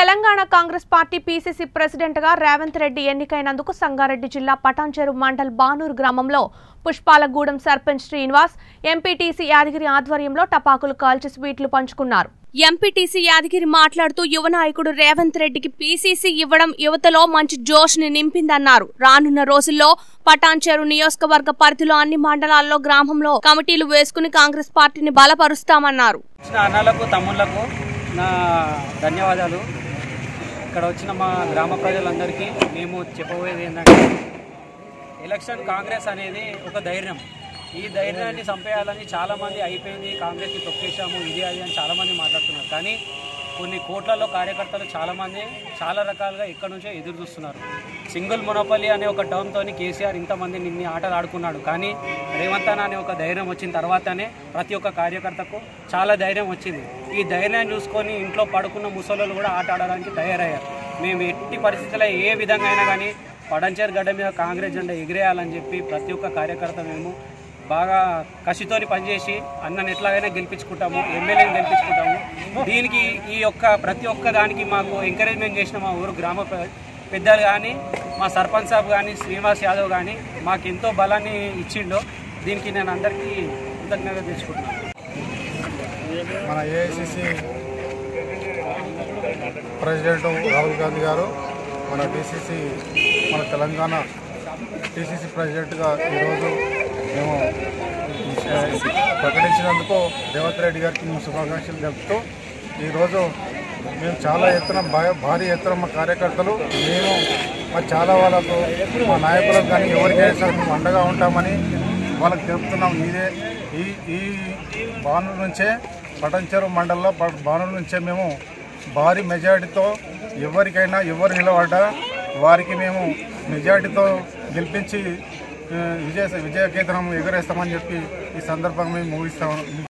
Telangana Congress party PCC president గా రేవంత్ రెడ్డి ఎన్నికైనందుకు సంగారెడ్డి జిల్లా పటాన్చెరు మండల్ బానూరు గ్రామంలో పుష్పాలగూడెం సర్పంచ్ శ్రీనివాస్ ఎంపీటీసీ యాదగిరి ఆధ్వర్యంలో టపాకులు కాల్చి స్వీట్లు పంచుకున్నారు ఎంపీటీసీ యాదగిరి మాట్లాడుతూ యువ నాయకుడు రేవంత్ రెడ్డికి పీసీసీ ఇవ్వడం యువతలో మంచి జోష్ ని నింపిందన్నారు రానున్న రోజుల్లో పటాన్చెరు నియోజకవర్గ పరిధిలో అన్ని మండలాల్లో గ్రామంలో కమిటీలు వేసుకుని కాంగ్రెస్ పార్టీని బలపరుస్తామన్నారు వచ్చిన అన్నలకు తమ్ముళ్లకు నా ధన్యవాదాలు ఇక్కడ వచ్చిన మా గ్రామ ప్రజలందరికీ మేము చెప్పబోయేది ఏంటంటే ఎలక్షన్ కాంగ్రెస్ అనేది ఒక ధైర్యం ఈ ధైర్యాన్ని చంపేయాలని చాలామంది అయిపోయింది కాంగ్రెస్కి తొక్కేశాము ఇది అది అని చాలామంది మాట్లాడుతున్నారు కానీ కొన్ని కోట్లలో కార్యకర్తలు చాలామంది చాలా రకాలుగా ఇక్కడ నుంచే ఎదురు చూస్తున్నారు సింగిల్ మొనోపలి అనే ఒక టర్మ్తో కేసీఆర్ ఇంతమంది నిన్ని ఆటలు ఆడుకున్నాడు కానీ రేవంత్ అన్న అనే ఒక ధైర్యం వచ్చిన తర్వాతనే ప్రతి ఒక్క కార్యకర్తకు చాలా ధైర్యం వచ్చింది ఈ ధైర్యాన్ని చూసుకొని ఇంట్లో పడుకున్న ముసలోళ్ళు కూడా ఆట ఆడడానికి తయారయ్యారు మేము ఎట్టి పరిస్థితుల్లో ఏ విధంగా అయినా కానీ పడంచేరు గడ్డ మీద కాంగ్రెస్ జెండా ఎగిరేయాలని చెప్పి ప్రతి ఒక్క కార్యకర్త మేము బాగా కసితోని పనిచేసి అన్నని ఎట్లాగైనా గెలిపించుకుంటాము ఎమ్మెల్యేని గెలిపించుకుంటాము దీనికి ఈ యొక్క ప్రతి ఒక్క దానికి మాకు ఎంకరేజ్మెంట్ చేసిన మా ఊరు గ్రామ పె- పెద్దలు కానీ మా సర్పంచ్ సాబ్ కానీ శ్రీనివాస్ యాదవ్ కానీ మాకు ఎంతో బలాన్ని ఇచ్చిండో దీనికి నేను అందరికీ కృతజ్ఞత తెచ్చుకుంటున్నాను మన ఏఐసిసి ప్రెసిడెంట్ రాహుల్ గాంధీ గారు మన డిసిసి మన తెలంగాణ డిసిసి ప్రెసిడెంట్గా ఈరోజు మేము ప్రకటించినందుకు రేవంత్ రెడ్డి గారికి మేము శుభాకాంక్షలు తెలుపుతూ ఈరోజు మేము చాలా ఎత్తున భా- భారీ ఎత్తున మా కార్యకర్తలు మేము మా చాలా వాళ్ళకు మా నాయకులకు కానీ ఎవరికైనా సరే మేము అండగా ఉంటామని వాళ్ళకి తెలుపుతున్నాం ఇదే ఈ ఈ బానూరు నుంచే పటంచెరు మండలంలో ప- బానూరు నుంచే మేము భారీ మెజారిటీతో ఎవరికైనా ఎవరు నిలబడ్డా వారికి మేము మెజారిటీతో గెలిపించి ఆ, విజయ విజయకేతనం ఎగరేస్తామని చెప్పి ఈ సందర్భంగా మేము ముగిస్తాం